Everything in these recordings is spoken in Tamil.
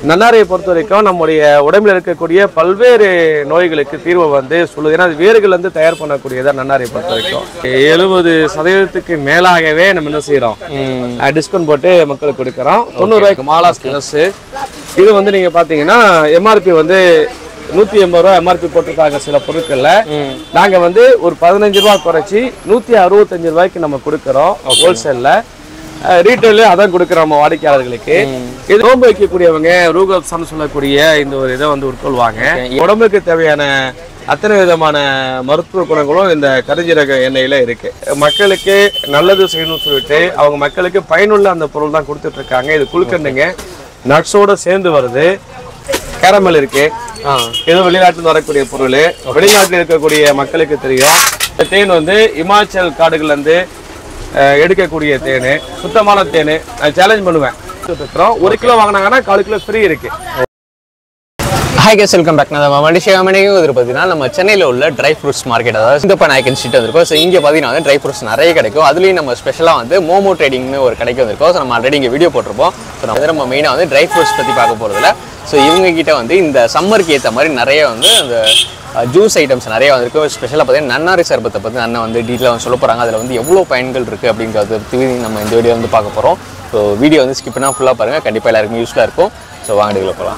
நன்னாரியை பொறுத்த வரைக்கும் நம்முடைய உடம்பில் இருக்கக்கூடிய பல்வேறு நோய்களுக்கு தீர்வை வந்து சொல்லுது ஏன்னா அது வேர்கள் வந்து தயார் பண்ணக்கூடியதா நன்னாரியை பொறுத்த வரைக்கும் எழுபது சதவீதத்துக்கு மேலாகவே நம்ம என்ன செய்யறோம் டிஸ்கவுண்ட் போட்டு மக்களுக்கு கொடுக்குறோம் தொண்ணூறு ரூபாய்க்கு மாலாஸ் கிளஸ் இது வந்து நீங்க பாத்தீங்கன்னா எம்ஆர்பி வந்து நூத்தி எண்பது ரூபா எம்ஆர்பி போட்டிருக்காங்க சில பொருட்கள்ல நாங்க வந்து ஒரு பதினஞ்சு ரூபா குறைச்சி நூத்தி அறுபத்தஞ்சு ரூபாய்க்கு நம்ம கொடுக்குறோம் ஹோல்சேல்ல ரீட்டைல அதான் கொடுக்குறோம் நம்ம வாடிக்கையாளர்களுக்கு இது நோன்பு வைக்கக்கூடியவங்க ரூகப்சான்னு சொல்லக்கூடிய இந்த ஒரு இதை வந்து உட்கொள்வாங்க உடம்புக்கு தேவையான அத்தனை விதமான மருத்துவ குணங்களும் இந்த கருஞ்சீரக எண்ணெயில இருக்கு மக்களுக்கு நல்லது செய்யணும்னு சொல்லிட்டு அவங்க மக்களுக்கு பயனுள்ள அந்த பொருள் தான் கொடுத்துட்டு இருக்காங்க இது குழுக்கண்டுங்க நட்ஸோட சேர்ந்து வருது கேரமல் இருக்கு இது வெளிநாட்டுல வரக்கூடிய பொருள் வெளிநாட்டில் இருக்கக்கூடிய மக்களுக்கு தெரியும் இந்த தேன் வந்து இமாச்சல் காடுகள்ல இருந்து அஹ், எடுக்கக்கூடிய தேன் சுத்தமான தேன் நான் சேலஞ்ச் பண்ணுவேன் இருக்கிறோம் ஒரு கிலோ வாங்கினாங்கன்னா கால் கிலோ ஃப்ரீ இருக்கு ஹாய் கேஸ் வெல்கம் பேக் நம்ம மடிஷியாமனையும் இது பார்த்தீங்கன்னா நம்ம சென்னையில் உள்ள ட்ரை ஃப்ரூட்ஸ் மார்க்கெட் அதாவது சிந்தப்பா நாயக்கன் ஸ்ட்ரீட் வந்திருக்கோம் ஸோ இங்கே பார்த்தீங்கன்னா வந்து ட்ரை ஃப்ரூட்ஸ் நிறைய கிடைக்கும் அதுலேயும் நம்ம ஸ்பெஷலாக வந்து மோமோ ட்ரேடிங்னு ஒரு கடைக்கு வந்திருக்கோம் ஸோ நம்ம ஆல்ரெடி இங்கே வீடியோ போட்டிருப்போம் ஸோ நம்ம வந்து நம்ம மெயினாக வந்து ட்ரை ஃப்ரூட்ஸ் பற்றி பார்க்க போகிறதுல ஸோ இவங்க கிட்ட வந்து இந்த சம்மருக்கு ஏற்ற மாதிரி நிறைய வந்து அந்த ஜூஸ் ஐட்டம்ஸ் நிறைய வந்திருக்கு ஸ்பெஷலாக பார்த்தீங்கன்னா நன்னாரி சர்பத்தை பற்றி அண்ணன் வந்து டீட்டெயிலாக வந்து சொல்ல போகிறாங்க அதில் வந்து எவ்வளோ பயன்கள் இருக்குது அப்படிங்கிறத பற்றி நம்ம இந்த வீடியோ வந்து பார்க்க போகிறோம் ஸோ வீடியோ வந்து ஸ்கிப் பண்ணால் ஃபுல்லாக பாருங்கள் கண்டிப்பாக எல்லாருக்கும் யூஸ்ஃபுல்லாக இருக்கும் ஸோ வாங்க வீடியோவில் போகலாம்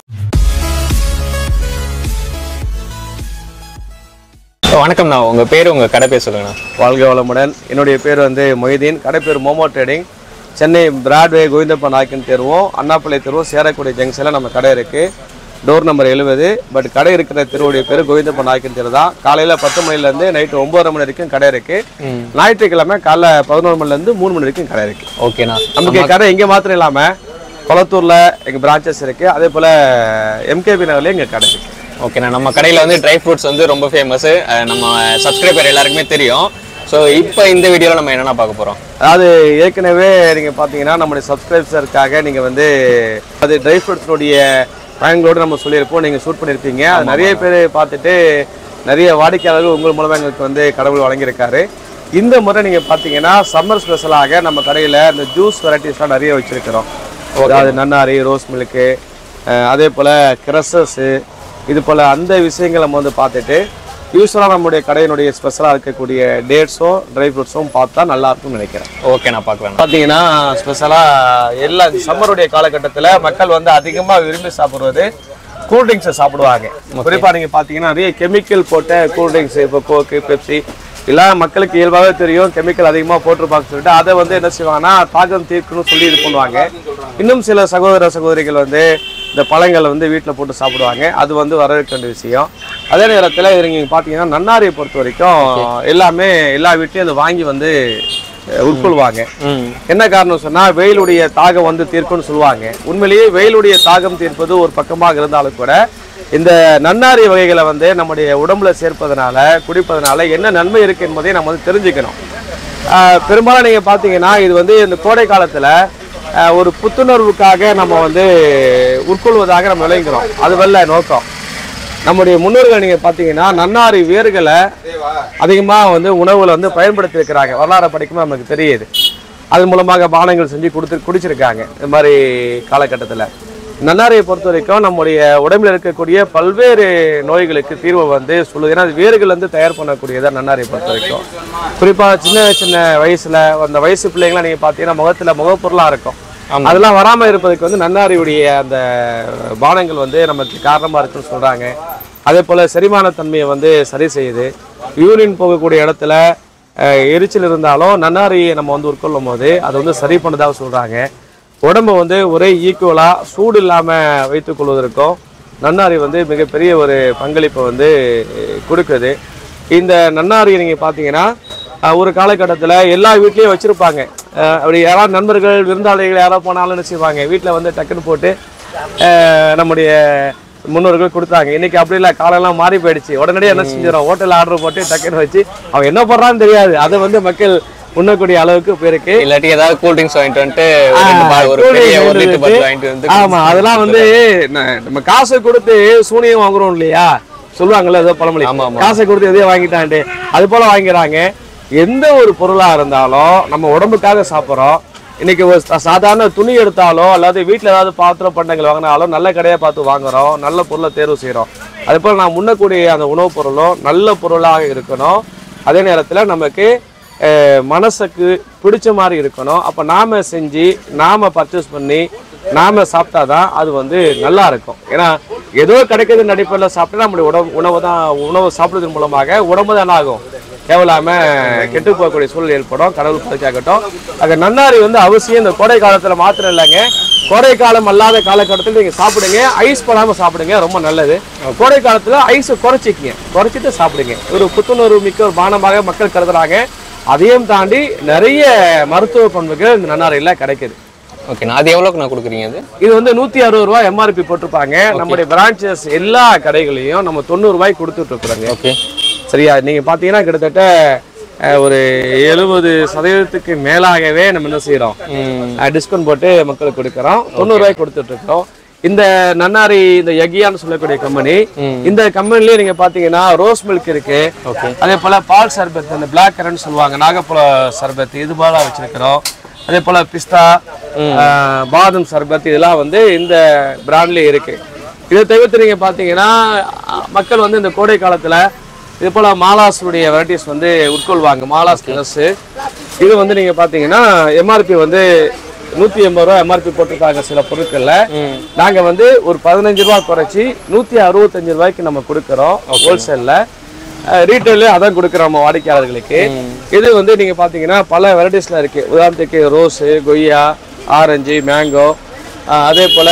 வணக்கம்ண்ணா உங்கள் பேர் உங்கள் கடை பேர் சொல்லுங்கண்ணா வாழ்க வளமுடன் என்னுடைய பேர் வந்து மொய்தீன் கடை பேர் Momo trading Chennai Broadway Govindappa Naicken தெருவும் அண்ணாப்பிள்ளை தெருவும் சேரக்கூடிய ஜங்ஷனில் நம்ம கடை இருக்கு டோர் நம்பர் எழுபது பட் கடை இருக்கிற தெருவுடைய பேர் கோவிந்தப்பா நாயக்கன் தெரு தான் காலையில் பத்து மணிலேருந்து நைட்டு ஒன்பதரை மணி வரைக்கும் கடை இருக்கு ஞாயிற்றுக்கிழமை காலைல பதினோரு மணிலேருந்து மூணு மணி வரைக்கும் கடை இருக்கு ஓகேண்ணா நமக்கு கடை இங்கே மாத்திரம் இல்லாமல் கொளத்தூரில் எங்கள் பிரான்ச்சஸ் இருக்கு அதே போல் எம்கேபி நகர்லேயும் எங்கள் கடை இருக்கு ஓகேண்ணா நம்ம கடையில் வந்து ட்ரை ஃப்ரூட்ஸ் வந்து ரொம்ப ஃபேமஸ் நம்ம சப்ஸ்கிரைபர் எல்லாருக்குமே தெரியும் ஸோ இப்போ இந்த வீடியோவில் நம்ம என்னென்ன பார்க்க போகிறோம் அதாவது ஏற்கனவே நீங்கள் பார்த்தீங்கன்னா நம்முடைய சப்ஸ்கிரைபர்ஸருக்காக நீங்கள் வந்து அது ட்ரை ஃப்ரூட்ஸினுடைய பயன்களோடு நம்ம சொல்லியிருப்போம் நீங்கள் ஷூட் பண்ணியிருப்பீங்க அது நிறைய பேர் பார்த்துட்டு நிறைய வாடிக்கையாளர்கள் உங்கள் மூலமாக எங்களுக்கு வந்து கடவுள் வழங்கியிருக்காரு இந்த முறை நீங்கள் பார்த்தீங்கன்னா சம்மர் ஸ்பெஷலாக நம்ம கடையில் இந்த ஜூஸ் வெரைட்டிஸ்லாம் நிறைய வச்சுருக்கிறோம் அதாவது நன்னாரி ரோஸ் மில்க்கு அதே போல் கிரஸஸ்ஸு இது போல் அந்த விஷயங்களை நம்ம வந்து பார்த்துட்டு யூஸ்வலாக நம்முடைய கடையினுடைய ஸ்பெஷலாக இருக்கக்கூடிய டேட்ஸும் ட்ரை ஃப்ரூட்ஸும் பார்த்தா நல்லா இருக்கும்னு நினைக்கிறேன் ஓகே நான் பார்க்கலாம் பார்த்தீங்கன்னா ஸ்பெஷலாக எல்லா சம்மருடைய காலகட்டத்தில் மக்கள் வந்து அதிகமாக விரும்பி சாப்பிடுவது கூல்ட்ரிங்க்ஸை சாப்பிடுவாங்க குறிப்பாக நீங்கள் பார்த்தீங்கன்னா நிறைய கெமிக்கல் போட்ட கூல்ட்ரிங்க்ஸ் இப்போ கோக்கு பெப்சி எல்லாம் மக்களுக்கு இயல்பாகவே தெரியும் கெமிக்கல் அதிகமாக போட்டிருப்பாங்கன்னு சொல்லிட்டு அதை வந்து என்ன செய்வாங்கன்னா தாக்கம் தீர்க்கணும்னு சொல்லி இது பண்ணுவாங்க இன்னும் சில சகோதர சகோதரிகள் வந்து இந்த பழங்களை வந்து வீட்டில் போட்டு சாப்பிடுவாங்க அது வந்து வரவேற்க வேண்டிய விஷயம் அதே நேரத்தில் இது நீங்கள் பார்த்தீங்கன்னா நன்னாரியை பொறுத்த வரைக்கும் எல்லாமே எல்லா வீட்லையும் அதை வாங்கி வந்து அஹ், உட்கொள்வாங்க ம் என்ன காரணம் சொன்னா வெயிலுடைய தாகம் வந்து தீர்க்கும்னு சொல்லுவாங்க உண்மையிலேயே வெயிலுடைய தாகம் தீர்ப்பது ஒரு பக்கமாக இருந்தாலும் கூட இந்த நன்னாரி வகைகளை வந்து நம்முடைய உடம்புல சேர்ப்பதனால குடிப்பதனால என்ன நன்மை இருக்கு என்பதை நம்ம வந்து தெரிஞ்சுக்கணும் ஆஹ் பெரும்பாலும் நீங்க பார்த்தீங்கன்னா இது வந்து இந்த கோடை காலத்துல ஆஹ் ஒரு புத்துணர்வுக்காக நம்ம வந்து உட்கொள்வதாக நம்ம விளைகிறோம் அது வல்ல நோக்கம் நம்முடைய முன்னோர்கள் நீங்க பார்த்தீங்கன்னா நன்னாரி வேர்களை அதிகமாக வந்து உணவுல வந்து பயன்படுத்தி இருக்கிறாங்க வரலாறு படிக்கும்போது நமக்கு தெரியுது அதன் மூலமாக பானங்கள் செஞ்சு கொடுத்து குடிச்சிருக்காங்க இந்த மாதிரி காலகட்டத்தில் நன்னாரியை பொறுத்த வரைக்கும் நம்முடைய உடம்பில் இருக்கக்கூடிய பல்வேறு நோய்களுக்கு தீர்வை வந்து சொல்லுது ஏன்னா அது வேர்கள் வந்து தயார் பண்ணக்கூடியதா நன்னாரியை பொறுத்த வரைக்கும் குறிப்பாக சின்ன சின்ன வயசுல அந்த வயசு பிள்ளைங்களாம் நீங்க பார்த்தீங்கன்னா முகத்துல முகப்பொருளாக இருக்கும் அதெல்லாம் வராம இருப்பதுக்கு வந்து நன்னாரியுடைய அந்த பானங்கள் வந்து நமக்கு காரணமா இருக்குன்னு சொல்றாங்க அதே போல செரிமான தன்மையை வந்து சரி செய்யுது யூரின் போகக்கூடிய இடத்துல அஹ், எரிச்சல் இருந்தாலும் நன்னாரியை நம்ம வந்து உட்கொள்ளும் போது அதை வந்து சரி பண்ணதாக சொல்றாங்க உடம்பை வந்து ஒரே ஈக்குவலா சூடு இல்லாம வைத்துக் கொள்வதற்கும் நன்னாரி வந்து மிகப்பெரிய ஒரு பங்களிப்பை வந்து அஹ், கொடுக்குது இந்த நன்னாரியை நீங்க பார்த்தீங்கன்னா அஹ், ஒரு காலகட்டத்தில் எல்லா வீட்லேயும் வச்சிருப்பாங்க அஹ், அப்படி யாராவது நண்பர்கள் விருந்தாளிகள் யாராவது போனாலும் என்ன செய்வாங்க வீட்டில் வந்து டக்குன்னு போட்டு அஹ், நம்முடைய முன்னோர்கள் கொடுத்தாங்க இன்னைக்கு அப்படி இல்லை காலம்லாம் மாறி போயிடுச்சு உடனடியாக என்ன செஞ்சிடும் ஹோட்டல் ஆர்டர் போட்டு டக்குன்னு வச்சு அவன் என்ன பண்றான்னு தெரியாது அதை வந்து மக்கள் உண்ணக்கூடிய அளவுக்கு போயிருக்கு இல்லாட்டி ஏதாவது கூல் ட்ரிங்க்ஸ் வாங்கிட்டு வந்துட்டு ஒரு ரெண்டு bottle, ஒரு பெரிய ஒரு லிட்டர் பாட்டில் வாங்கிட்டு வந்து ஆமா அதெல்லாம் வந்து ந- நம்ம காசை கொடுத்து சூனியம் வாங்குறோம் இல்லையா சொல்லுவாங்கல்ல ஏதோ பழமொழி ஆமா, ஆமா. காசை கொடுத்து எதையோ வாங்கிட்டான்ட்டு அது போல வாங்கிறாங்க எந்த ஒரு பொருளா இருந்தாலும் நம்ம உடம்புக்காக சாப்பிட்றோம் இன்னைக்கு ஒரு சா- சாதாரண துணி எடுத்தாலோ அல்லது வீட்டில் ஏதாவது பாத்திர பண்டங்கள் வாங்கினாலும் நல்ல கடையை பார்த்து வாங்குறோம் நல்ல பொருளை தேர்வு செய்கிறோம் அதே போல் நான் முன்னக்கூடிய அந்த உணவுப் பொருளும் நல்ல பொருளாக இருக்கணும் அதே நேரத்தில் நமக்கு அஹ், மனசுக்கு பிடிச்ச மாதிரி இருக்கணும் அப்போ நாம செஞ்சு நாம பர்ச்சேஸ் பண்ணி நாம சாப்பிட்டாதான் அது வந்து நல்லா இருக்கும் ஏன்னா ஏதோ கிடைக்கிறதுன்னு அடிப்படையில் சாப்பிட்டா நம்முடைய உணவு உணவு தான் உணவு சாப்பிடுவதன் மூலமாக உடம்பு தான் ஆகும் தேவையில்லாம கெட்டு போகக்கூடிய சூழல் ஏற்படும் கடவுள் பாதுகாக்கட்டும் அங்க நன்னாரி வந்து அவசியம் இந்த கோடை காலத்துல மாத்திரம் இல்லைங்க கோடை காலம் அல்லாத காலகட்டத்தில் நீங்க சாப்பிடுங்க ஐஸ் போடாம சாப்பிடுங்க ரொம்ப நல்லது கோடை காலத்துல ஐஸ் குறைச்சிக்கங்க குறைச்சிட்டு சாப்பிடுங்க ஒரு புத்துணர்வு மிக்க ஒரு பானமாக மக்கள் கருதுறாங்க அதையும் தாண்டி நிறைய மருத்துவ பண்புகள் இந்த நன்னாரில கிடைக்குது ஓகேண்ணா அது எவ்வளோக்கு நான் கொடுக்குறீங்க அது இது வந்து நூத்தி அறுபது ரூபாய் எம்ஆர்பி போட்டிருப்பாங்க நம்முடைய பிரான்ச்சஸ் எல்லா கடைகளையும் நம்ம தொண்ணூறு ரூபாய் கொடுத்துட்டு இருக்கிறோங்க ஓகே சரியா நீங்க பாத்தீங்கன்னா கிட்டத்தட்ட அஹ், ஒரு எழுபது சதவீதத்துக்கு மேலாகவே நம்ம என்ன செய்யறோம் டிஸ்கவுண்ட் போட்டு மக்களுக்கு கொடுக்குறோம் தொண்ணூறு ரூபாய் கொடுத்துட்டு இருக்கோம் இந்த நன்னாரி இந்த யகியான்னு சொல்லக்கூடிய கம்பெனி இந்த கம்பெனிலேயே நீங்க பாத்தீங்கன்னா ரோஸ் மில்க் இருக்கு அதே போல பால் சர்பத் இந்த பிளாக் கரண்ட் சொல்லுவாங்க நாகப்பழ சர்பத் இது போல வச்சிருக்கிறோம் அதே போல பிஸ்தா அஹ், பாதாம் சர்பத் இதெல்லாம் வந்து இந்த பிராண்ட்லயே இருக்கு இதை தவிர்த்து நீங்க பாத்தீங்கன்னா அஹ், மக்கள் வந்து இந்த கோடை காலத்துல இது போல மாலாஸுடைய வெரைட்டிஸ் வந்து உட்கொள்வாங்க மாலாஸ் கிளஸ் இது வந்து நீங்க பாத்தீங்கன்னா எம்ஆர்பி வந்து நூத்தி எண்பது ரூபா எம்ஆர்பி போட்டிருக்காங்க சில பொருட்கள்ல நாங்க வந்து ஒரு பதினஞ்சு ரூபா குறைச்சி நூத்தி அறுபத்தஞ்சு ரூபாய்க்கு நம்ம கொடுக்குறோம் ஹோல்சேல்ல ரீட்டைல அதான் கொடுக்குறோம் நம்ம வாடிக்கையாளர்களுக்கு இது வந்து நீங்க பாத்தீங்கன்னா பல வெரைட்டிஸ்ல இருக்கு உதாரணத்துக்கு ரோஸு கொய்யா ஆரஞ்சு மேங்கோ அதே போல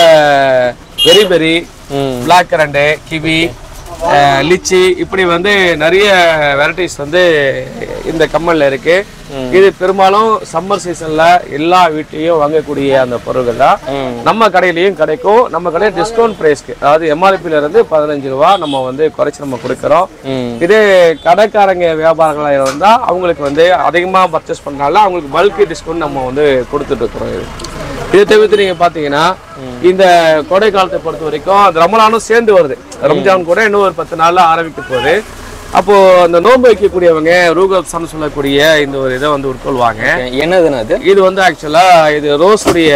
berry berry black currant kiwi ah, lychee இப்படி வந்து நிறைய வெரைட்டிஸ் வந்து இந்த கம்மல்ல இருக்கு இது பெரும்பாலும் சம்மர் சீசன்ல எல்லா வீட்லயும் வாங்கக்கூடிய அந்த பொருட்கள் தான் நம்ம கடையிலயும் கிடைக்கும் நம்ம கடையில் டிஸ்கவுண்ட் பிரைஸ்க்கு அதாவது எம்ஆர்பில இருந்து பதினஞ்சு ரூபா நம்ம வந்து குறைச்சு நம்ம கொடுக்குறோம் இதே கடைக்காரங்க வியாபாரங்களா இருந்தா அவங்களுக்கு வந்து அதிகமா பர்ச்சேஸ் பண்ணால அவங்களுக்கு பல்க் டிஸ்கவுண்ட் நம்ம வந்து கொடுத்துட்டு இருக்கிறோம் இது இதை தவிர்த்து நீங்க பாத்தீங்கன்னா இந்த கோடை காலத்தை பொறுத்த வரைக்கும் அது ரமலானும் சேர்ந்து வருது ரம்ஜான் கூட இன்னும் ஒரு பத்து நாள்ல ஆரம்பிக்க போகுது அப்போ அந்த நோன்பு வைக்கக்கூடியவங்க ரூகப்சான்னு சொல்லக்கூடிய இந்த ஒரு இதை வந்து உட்கொள்வாங்க என்னதுண்ணா அது இது வந்து ஆக்சுவலா இது ரோஸுடைய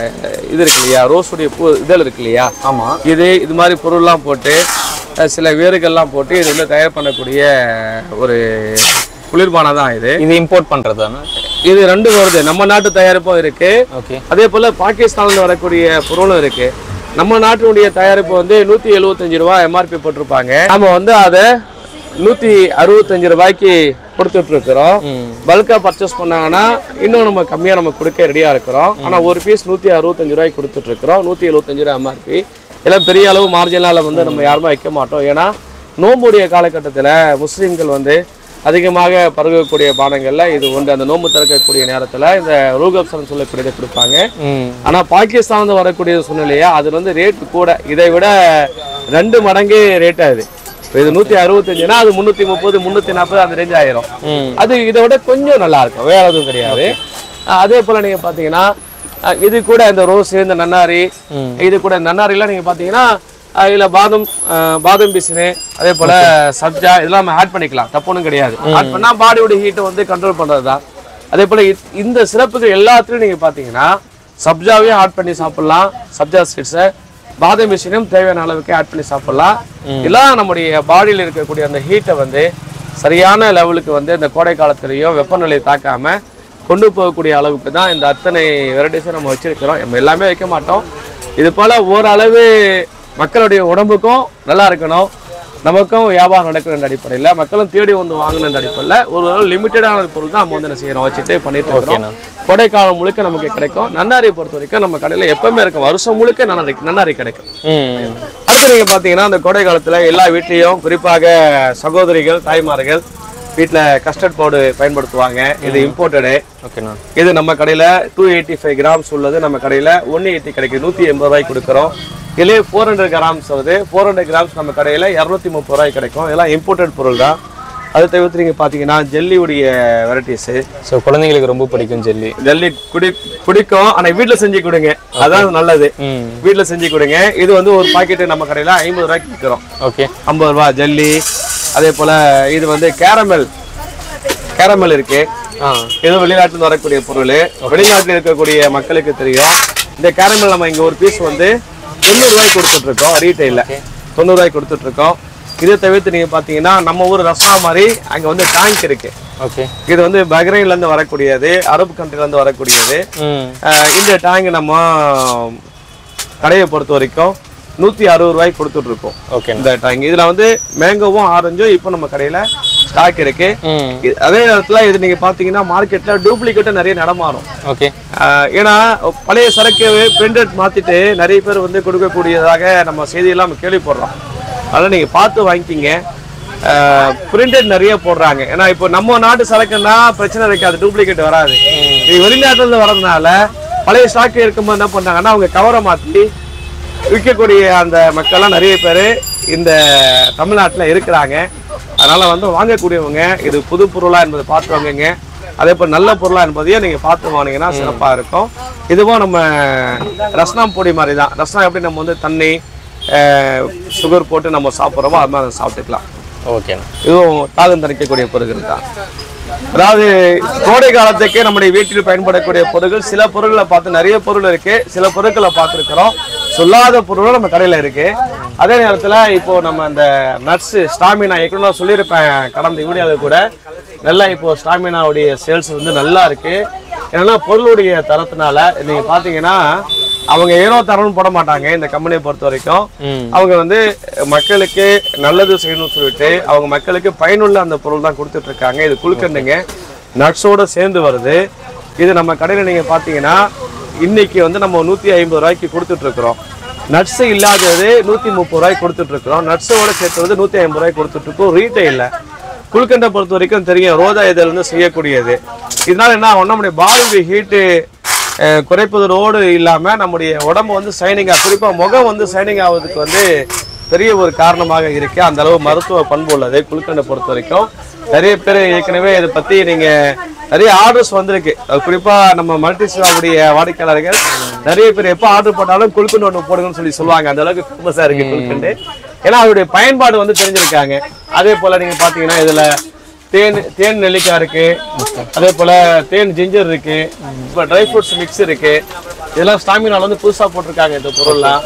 இது இருக்கு இல்லையா ரோஸுடைய பூ இதழ் இருக்கு இல்லையா ஆமா இது இது மாதிரி பொருள்லாம் போட்டு அஹ், சில வேர்கள்லாம் போட்டு இது வந்து தயார் பண்ணக்கூடிய ஒரு குளிர்பானம் தான் இது இது இம்போர்ட் பண்றதாண்ணா இது ரெண்டு வருது நம்ம நாட்டு தயாரிப்பும் இருக்கு ஓகே அதே போல பாகிஸ்தான்ல வரக்கூடிய பொருளும் இருக்கு நம்ம நாட்டினுடைய தயாரிப்பு வந்து நூத்தி எழுபத்தஞ்சு ரூபாய் எம்ஆர்பி போட்டிருப்பாங்க நம்ம வந்து அதை நூத்தி அறுபத்தஞ்சு ரூபாய்க்கு கொடுத்துட்டு இருக்கிறோம் பல்கா பர்ச்சேஸ் பண்ணாங்கன்னா இன்னும் நம்ம கம்மியா நம்ம கொடுக்க ரெடியா இருக்கிறோம் ஆனா ஒரு பீஸ் நூத்தி அறுபத்தஞ்சு ரூபாய்க்கு கொடுத்துட்டு இருக்கிறோம் நூத்தி எழுபத்தஞ்சு ரூபாய் எம்ஆர்பி எல்லாம் பெரிய அளவு மார்ஜினால வந்து நம்ம யாருமே வைக்க மாட்டோம் ஏன்னா நோம்புடைய காலகட்டத்துல முஸ்லிம்கள் வந்து அதிகமாக பருகக்கூடிய பானங்கள்ல இது ஒன்று அந்த நோம்பு திறக்கக்கூடிய நேரத்துல இந்த ரூகப்சன் சொல்லக்கூடியதை கொடுப்பாங்க ம் ஆனா பாகிஸ்தான் வரக்கூடிய சூழ்நிலையா அது வந்து ரேட் கூட இதை விட ரெண்டு மடங்கு ரேட் ஆகுது இப்போ இது நூத்தி அறுபத்தஞ்சுனா அது முந்நூத்தி முப்பது முந்நூத்தி நாற்பது அந்த ரேஞ்ச் ஆயிரும் ம் அது இதை விட கொஞ்சம் நல்லா இருக்கும் வேற எதுவும் கிடையாது அஹ் அதே போல நீங்க பாத்தீங்கன்னா அஹ் இது கூட இந்த ரோஸ் இந்த நன்னாரி இது கூட இந்த நன்னாரிலாம் நீங்க பாத்தீங்கன்னா அஹ் இதுல பாதம் அஹ் பாதம் பிசினு அதே போல சப்ஜா இதெல்லாம் நம்ம ஆட் பண்ணிக்கலாம் தப்பு ஒண்ணும் கிடையாது ஆட் பண்ணா பாடியோட ஹீட்டை வந்து கண்ட்ரோல் பண்றதுதான் அதே போல இத்- இந்த சிறப்புகள் எல்லாத்துலயும் நீங்க பாத்தீங்கன்னா சப்ஜாவையும் ஆட் பண்ணி சாப்பிடலாம் சப்ஜா சீட்ஸை பாதாம் மிஷினும் தேவையான அளவுக்கு ஆட் பண்ணி சாப்பிடலாம் இதெல்லாம் நம்முடைய பாடியில் இருக்கக்கூடிய அந்த ஹீட்டை வந்து சரியான லெவலுக்கு வந்து இந்த கோடை காலத்திலையும் வெப்பநிலை தாக்காம கொண்டு போகக்கூடிய அளவுக்கு தான் இந்த அத்தனை வெரைட்டிஸும் நம்ம வச்சிருக்கிறோம் நம்ம எல்லாமே வைக்க மாட்டோம் இது போல ஓரளவு மக்களுடைய உடம்புக்கும் நல்லா இருக்கணும் நமக்கும் வியாபாரம் நடக்கிற அடிப்படையில் மக்களும் தேடி வந்து வாங்கணுன்ற அடிப்படையில் ஒரு லிமிட்டடான பொருள் தான் நம்ம வந்து என்ன செய்யறோம் வச்சுட்டு பண்ணிட்டு இருக்கோம் கோடைக்காலம் முழுக்க நமக்கு கிடைக்கும் நன்னாரியை பொறுத்த வரைக்கும் நம்ம கடையில் எப்பவுமே இருக்கும் வருஷம் முழுக்க நன்னாரி நன்னாரி கிடைக்கும் ம் அடுத்து நீங்க பாத்தீங்கன்னா அந்த கோடை காலத்துல எல்லா வீட்லயும் குறிப்பாக சகோதரிகள் தாய்மார்கள் வீட்ல கஸ்டர்ட் பவுடர் பயன்படுத்துவாங்க இது இம்போர்ட்டடு ஓகேண்ணா இது நம்ம கடையில டூ எயிட்டி ஃபைவ் கிராம்ஸ் உள்ளது நம்ம கடையில ஒன் எயிட்டி கிடைக்குது நூத்தி எண்பது ரூபாய்க்கு கொடுக்குறோம் இதுலேயே ஃபோர் ஹண்ட்ரட் கிராம்ஸ் வருது ஃபோர் ஹண்ட்ரட் கிராம்ஸ் நம்ம கடையில இரநூத்தி முப்பது ரூபாய்க்கு கிடைக்கும் இதெல்லாம் இம்போர்ட்டட் பொருள் தான் அதை தவிர்த்து நீங்க பாத்தீங்கன்னா ஜெல்லியுடைய வெரைட்டிஸு ஸோ குழந்தைங்களுக்கு ரொம்ப பிடிக்கும் ஜெல்லி ஜல்லி குடி பிடிக்கும் ஆனா வீட்ல செஞ்சு கொடுங்க அதான் நல்லது ம் வீட்ல செஞ்சு கொடுங்க இது வந்து ஒரு பாக்கெட் நம்ம கடையில ஐம்பது ரூபாய்க்கு விற்கிறோம் ஓகே ஐம்பது ரூபா ஜல்லி அதே போல இது வந்து கேரமல் கேரமல் இருக்கு ஆ இது வெளிநாட்டுல இருந்து வரக்கூடிய பொருள் வெளிநாட்டில் இருக்கக்கூடிய மக்களுக்கு தெரியும் இந்த கேரமல் நம்ம இங்க ஒரு பீஸ் வந்து தொண்ணூறு ரூபாய்க்கு கொடுத்துட்டு இருக்கோம் ரீட்டைல தொண்ணூறு ரூபாய்க்கு கொடுத்துட்டு இருக்கோம் இதை தவிர்த்து நீங்க பாத்தீங்கன்னா நம்ம ஊர் ரஸ்னா மாதிரி அங்க வந்து டேங்க் இருக்கு ஓகே இது வந்து பஹ்ரைன்ல இருந்து வரக்கூடியது அரபு கண்ட்ரில இருந்து வரக்கூடியது ம் அஹ் இந்த டேங்க் நம்ம கடையை பொறுத்த வரைக்கும் நூத்தி அறுபது ரூபாய்க்கு கொடுத்துட்டு இருக்கோம் ஓகே இந்த டேங்க் இதுல வந்து மேங்கோவும் ஆரஞ்சும் இப்போ நம்ம கடையில ஸ்டாக் இருக்கு ம் இது- அதே நேரத்துல இது நீங்க பாத்தீங்கன்னா மார்க்கெட்ல டூப்ளிகேட்டும் நிறைய நடமாறும் ஓகே ஆஹ் ஏன்னா பழைய சரக்கு பிரிண்டட் மாத்திட்டு நிறைய பேர் வந்து கொடுக்கக்கூடியதாக நம்ம செய்தியெல்லாம் நம்ம கேள்விப்படுறோம் அதனால நீங்க பார்த்து வாங்கிக்கிங்க பிரிண்டட் நிறைய போடுறாங்க ஏன்னா இப்போ நம்ம நாட்டு சரக்குன்னா பிரச்சனை இருக்காது டூப்ளிகேட் வராது இது வெளிநாட்டுல இருந்து வரதுனால பழைய ஸ்டாக் இருக்கும்போது என்ன பண்ணாங்கன்னா அவங்க கவரை மாத்தி விற்கக்கூடிய அந்த மக்கள்லாம் நிறைய பேர் இந்த தமிழ்நாட்டில் இருக்கிறாங்க அதனால வந்து வாங்கக்கூடியவங்க இது புது பொருளா என்பதை பார்த்து வாங்குங்க அதே போல் நல்ல பொருளா என்பதையும் நீங்க பார்த்து வாங்கினீங்கன்னா சிறப்பா இருக்கும் இதுவும் நம்ம ரஸ்னாம் பொடி மாதிரி தான் ரஸ்னா எப்படி நம்ம வந்து தண்ணி சுகர் போட்டு நம்ம சாப்பிட்றோமோ அது மாதிரி சாப்பிட்டுக்கலாம் ஓகேண்ணா இதுவும் தாகம் தணிக்கக்கூடிய பொருட்கள் தான் அதாவது கோடை காலத்துக்கு நம்முடைய வீட்டில் பயன்படக்கூடிய பொருட்கள் சில பொருட்களை பார்த்து நிறைய பொருள் இருக்கு சில பொருட்களை பார்த்துருக்கிறோம் சொல்லாத பொருளும் நம்ம கடையில இருக்கு அதே நேரத்துல இப்போ நம்ம அந்த நட்ஸ் ஸ்டாமினா ஏற்கனவே நான் சொல்லியிருப்பேன் கடந்த வீடியோவில் கூட நல்லா இப்போ ஸ்டாமினாவுடைய சேல்ஸ் வந்து நல்லா இருக்கு ஏன்னா பொருளுடைய தரத்தினால நீங்க பாத்தீங்கன்னா அவங்க ஏனோ தரம்னு போட மாட்டாங்க இந்த கம்பெனியை பொறுத்த வரைக்கும் ம் அவங்க வந்து மக்களுக்கு நல்லது செய்யணும்னு சொல்லிட்டு அவங்க மக்களுக்கு பயனுள்ள அந்த பொருள் தான் கொடுத்துட்டு இருக்காங்க இது குழுக்கண்டுங்க நட்ஸோட சேர்ந்து வருது இது நம்ம கடையில் நீங்க பார்த்தீங்கன்னா இன்னைக்கு வந்து நம்ம நூற்றி ஐம்பது ரூபாய்க்கு கொடுத்துட்டு இருக்கிறோம் நட்ஸ் இல்லாதது நூற்றி முப்பது ரூபாய்க்கு கொடுத்துட்டு இருக்கிறோம் நட்ஸோட சேர்த்து வந்து நூற்றி ஐம்பது ரூபாய்க்கு கொடுத்துட்டு இருக்கோம் ரீட்டைலில் குழுக்கண்டை பொறுத்த வரைக்கும் தெரியும் ரோஜா இதழ் வந்து செய்யக்கூடியது இதனால என்ன ஆகும் நம்முடைய பாடி ஹீட்டு அஹ் குறைப்பதோடு இல்லாம நம்முடைய உடம்பு வந்து சைனிங் குறிப்பா முகம் வந்து சைனிங் ஆவதுக்கு வந்து பெரிய ஒரு காரணமாக இருக்கு அந்த அளவு மருத்துவ பண்பு உள்ளது குளுக்கண்டை பொறுத்த வரைக்கும் நிறைய பேர் ஏற்கனவே இதை பத்தி நீங்க நிறைய ஆர்டர்ஸ் வந்திருக்கு அது குறிப்பா நம்ம மல்டி உடைய வாடிக்கையாளர்கள் நிறைய பேர் எப்போ ஆர்டர் போட்டாலும் குளுக்கண்டு ஒன்று போடுங்கன்னு சொல்லி சொல்லுவாங்க அந்த அளவுக்கு ஃபேமஸா இருக்கு குளுக்கண்டு ஏன்னா அதோடைய பயன்பாடு வந்து தெரிஞ்சிருக்காங்க அதே போல நீங்க பாத்தீங்கன்னா இதுல தேன் தேன் நெல்லிக்காய் இருக்கு அதே போல தேன் ஜிஞ்சர் இருக்கு இப்போ ட்ரை ஃப்ரூட்ஸ் மிக்ஸ் இருக்கு இதெல்லாம் ஸ்டாமினால வந்து புதுசா போட்டிருக்காங்க இந்த பொருள்லாம்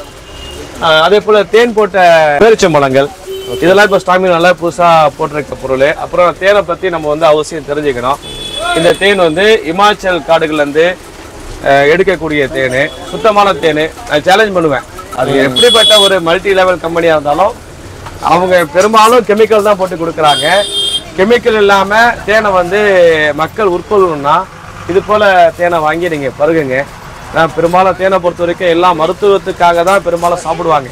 ஆஹ் அதே போல தேன் போட்ட பேரிச்சம்பழங்கள் இதெல்லாம் இப்போ ஸ்டாமினால புதுசா போட்டிருக்க பொருள் அப்புறம் தேனை பத்தி நம்ம வந்து அவசியம் தெரிஞ்சுக்கணும் இந்த தேன் வந்து இமாச்சல் காடுகள்ல இருந்து ஆஹ் எடுக்கக்கூடிய தேன் சுத்தமான தேன் நான் சேலஞ்ச் பண்ணுவேன் அது எப்படிப்பட்ட ஒரு மல்டி லெவல் கம்பெனியா இருந்தாலும் அவங்க பெரும்பாலும் கெமிக்கல் தான் போட்டு கொடுக்குறாங்க கெமிக்கல் இல்லாம தேனை வந்து மக்கள் உட்கொள்ளணும்னா இது போல தேனை வாங்கி நீங்க பருகுங்க நான் பெரும்பாலும் தேனை பொறுத்த வரைக்கும் எல்லாம் மருத்துவத்துக்காக தான் பெரும்பாலும் சாப்பிடுவாங்க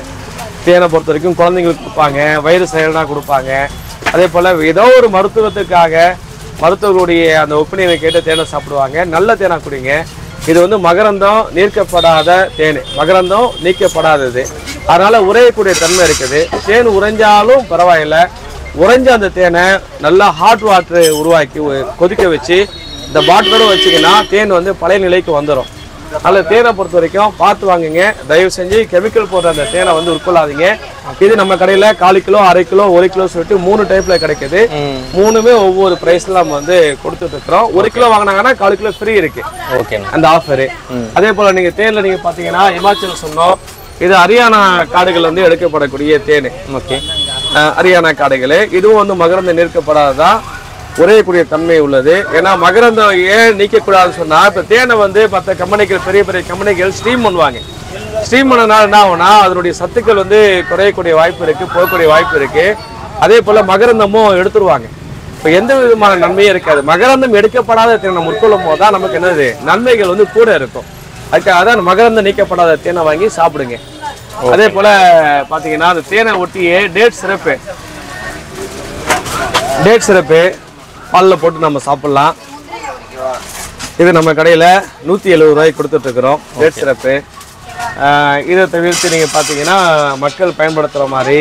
தேனை பொறுத்த வரைக்கும் குழந்தைங்களுக்கு கொடுப்பாங்க வயிறு செயல்னா கொடுப்பாங்க அதே போல ஏதோ ஒரு மருத்துவத்துக்காக மருத்துவர்களுடைய அந்த ஒப்பீனியனை கேட்டு தேனை சாப்பிடுவாங்க நல்ல தேனா குடிங்க இது வந்து மகரந்தம் நீர்க்கப்படாத தேன் மகரந்தம் நீக்கப்படாதது அதனால உறையக்கூடிய தன்மை இருக்குது தேன் உறைஞ்சாலும் பரவாயில்லை உறைஞ்ச அந்த தேனை நல்லா ஹாட் வாட்டர் உருவாக்கி ஒ- கொதிக்க வச்சு இந்த பாட்டிலோட வச்சிங்கன்னா தேன் வந்து பழைய நிலைக்கு வந்துடும் அதனால தேனை பொறுத்த வரைக்கும் பார்த்து வாங்குங்க தயவு செஞ்சு கெமிக்கல் போடுற அந்த தேனை வந்து உட்கொள்ளாதீங்க இது நம்ம கடையில கால் கிலோ அரை கிலோ ஒரு கிலோ சொல்லிட்டு மூணு டைப்ல கிடைக்குது ம் மூணுமே ஒவ்வொரு பிரைஸ்ல நம்ம வந்து கொடுத்துட்டு இருக்கிறோம் ஒரு கிலோ வாங்கினாங்கன்னா கால் கிலோ ஃப்ரீ இருக்கு ஓகேண்ணா அந்த ஆஃபரு அதே போல நீங்க தேன்ல நீங்க பாத்தீங்கன்னா இமாச்சல் சொன்னோம் இது ஹரியானா காடுகள் வந்து எடுக்கப்படக்கூடிய தேன் ஓகே அஹ் ஹரியானா காடுகள் இதுவும் வந்து மகரந்தம் நீர்க்கப்படாததான் உறையக்கூடிய தன்மை உள்ளது ஏன்னா மகரந்தம் ஏன் நீக்கக்கூடாதுன்னு சொன்னா இப்ப தேனை வந்து மற்ற கம்பெனிகள் பெரிய பெரிய கம்பெனிகள் ஸ்டீம் பண்ணுவாங்க ஸ்டீம் பண்ணனால என்ன ஆகும்னா அதனுடைய சத்துக்கள் வந்து குறையக்கூடிய வாய்ப்பு இருக்கு போகக்கூடிய வாய்ப்பு இருக்கு அதே போல மகரந்தமும் எடுத்துருவாங்க இப்போ எந்த விதமான நன்மையும் இருக்காது மகரந்தம் எடுக்கப்படாத தேனை நம்ம உட்கொள்ளும் போது தான் நமக்கு என்னது நன்மைகள் வந்து கூட இருக்கும் அதுக்காக தான் மகரந்தம் நீக்கப்படாத தேனை வாங்கி சாப்பிடுங்க அதே போல பாத்தீங்கன்னா அந்த தேனை ஒட்டியே டேட் சிறப்பு டேட் சிறப்பு பாலில் போட்டு நம்ம சாப்பிடலாம் இது நம்ம கடையில் நூற்றி எழுபது ரூபாய்க்கு கொடுத்துட்டு இருக்கிறோம் டேட் சிறப்பு ஆஹ் இதை தவிர்த்து நீங்கள் பார்த்தீங்கன்னா மக்கள் பயன்படுத்துகிற மாதிரி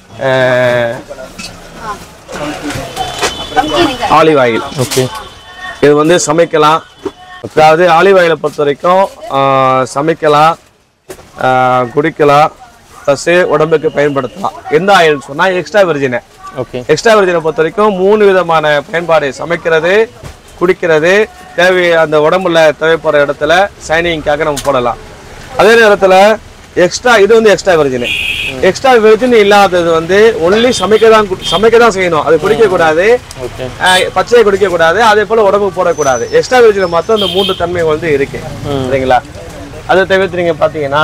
ஆலிவ் ஆயில் ஓகே இது வந்து சமைக்கலாம் அதாவது ஆலிவ் ஆயிலை பொறுத்த வரைக்கும் ஆஹ் சமைக்கலாம் ஆஹ் குடிக்கலாம் ப்ளஸ் உடம்புக்கு பயன்படுத்தலாம் எந்த ஆயில்னு சொன்னால் எக்ஸ்ட்ரா வெர்ஜினை ஓகே எக்ஸ்ட்ரா வெர்ஜினை பொறுத்த வரைக்கும் மூணு விதமான பயன்பாடு சமைக்கிறது குடிக்கிறது தேவை அந்த உடம்புல தேவைப்படுற இடத்துல சைனிங்காக நம்ம போடலாம் அதே நேரத்தில் எக்ஸ்ட்ரா இது வந்து எக்ஸ்ட்ரா வெர்ஜின் எக்ஸ்ட்ரா வெர்ஜின் இல்லாதது வந்து ஒன்லி சமைக்க தான் கு- சமைக்க தான் செய்யணும் அது குடிக்கக்கூடாது ஓகே ஆஹ் பச்சையை குடிக்கக்கூடாது அதே போல் உடம்புக்கு போடக்கூடாது எக்ஸ்ட்ரா வெர்ஜின் மொத்தம் இந்த மூன்று தன்மை வந்து இருக்கு சரிங்களா அதை தவிர்த்து நீங்கள் பார்த்தீங்கன்னா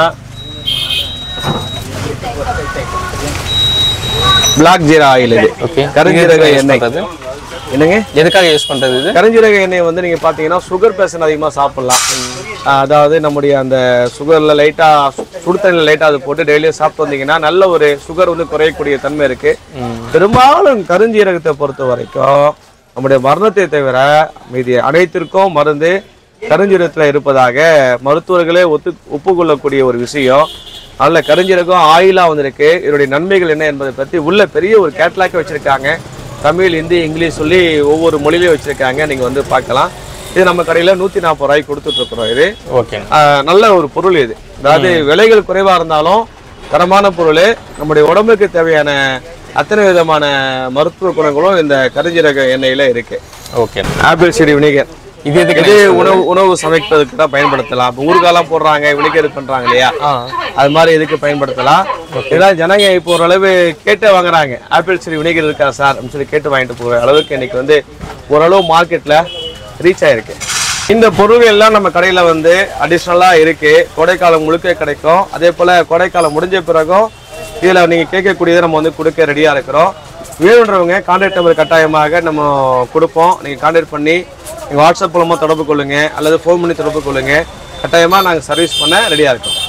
பிளாக் ஜீரா ஆயில் இது ஓகே கருஞ்சீரக எண்ணெய் பண்றது என்னங்க எதுக்காக யூஸ் பண்றது இது கருஞ்சீரக எண்ணெய் வந்து நீங்கள் பார்த்தீங்கன்னா சுகர் பேஷண்ட் அதிகமாக சாப்பிடலாம் ஆஹ் அதாவது நம்முடைய அந்த சுகரில் லைட்டாக சுடு தண்ணியில் லைட்டாக அது போட்டு டெய்லியும் சாப்பிட்டு வந்தீங்கன்னா நல்ல ஒரு சுகர் வந்து குறையக்கூடிய தன்மை இருக்கு பெரும்பாலும் கருஞ்சீரகத்தை பொறுத்த வரைக்கும் நம்முடைய மரணத்தை தவிர மீதி அனைத்திற்கும் மருந்து கருஞ்சீரகத்தில் இருப்பதாக மருத்துவர்களே ஒத்து ஒப்புக்கொள்ளக்கூடிய ஒரு விஷயம் நல்ல கருஞ்சீரகம் ஆயிலாக வந்திருக்கு இதனுடைய நன்மைகள் என்ன என்பதை பற்றி உள்ள பெரிய ஒரு கேட்லாக்கே வச்சுருக்காங்க தமிழ் ஹிந்தி இங்கிலீஷ் சொல்லி ஒவ்வொரு மொழியிலையும் வச்சுருக்காங்க நீங்கள் வந்து பார்க்கலாம் இது நம்ம கடையில் நூற்றி நாற்பது ரூபாய்க்கு கொடுத்துட்ருக்குறோம் இது ஓகே ஆஹ் நல்ல ஒரு பொருள் இது அதாவது விலைகள் குறைவாக இருந்தாலும் தரமான பொருள் நம்முடைய உடம்புக்கு தேவையான அத்தனை விதமான மருத்துவ குணங்களும் இந்த கருஞ்சீரக எண்ணெயில் இருக்கு ஓகே ஆப்பிள் செடி வினிகர் இது எதுக்கு இது உணவு உணவு சமைப்பதற்கு தான் பயன்படுத்தலாம் இப்போ ஊறுகாலாம் போடுறாங்க வினிகர் பண்றாங்க இல்லையா அது மாதிரி இதுக்கு பயன்படுத்தலாம் இதெல்லாம் ஜனங்க இப்போ ஓரளவு கேட்டு வாங்குறாங்க ஆப்பிள் செடி வினிகர் இருக்கா சார் அப்படின்னு சொல்லி கேட்டு வாங்கிட்டு போகிற அளவுக்கு இன்னைக்கு வந்து ஓரளவு மார்க்கெட்ல ரீச் ஆயிருக்கு இந்த பொருள் எல்லாம் நம்ம கடையில வந்து அடிஷ்னலா இருக்கு கோடைக்காலம் முழுக்க கிடைக்கும் அதே போல கோடைக்காலம் முடிஞ்ச பிறகும் இதுல நீங்க கேட்கக்கூடியதை நம்ம வந்து கொடுக்க ரெடியா இருக்கிறோம் வேணுன்றவங்க கான்டாக்ட் நம்பர் கட்டாயமாக நம்ம கொடுப்போம் நீங்கள் கான்டாக்ட் பண்ணி நீங்கள் வாட்ஸ்அப் மூலமாக தொடர்பு கொள்ளுங்க அல்லது ஃபோன் பண்ணி தொடர்பு கொள்ளுங்க கட்டாயமாக நாங்கள் சர்வீஸ் பண்ண ரெடியாக இருக்கோம்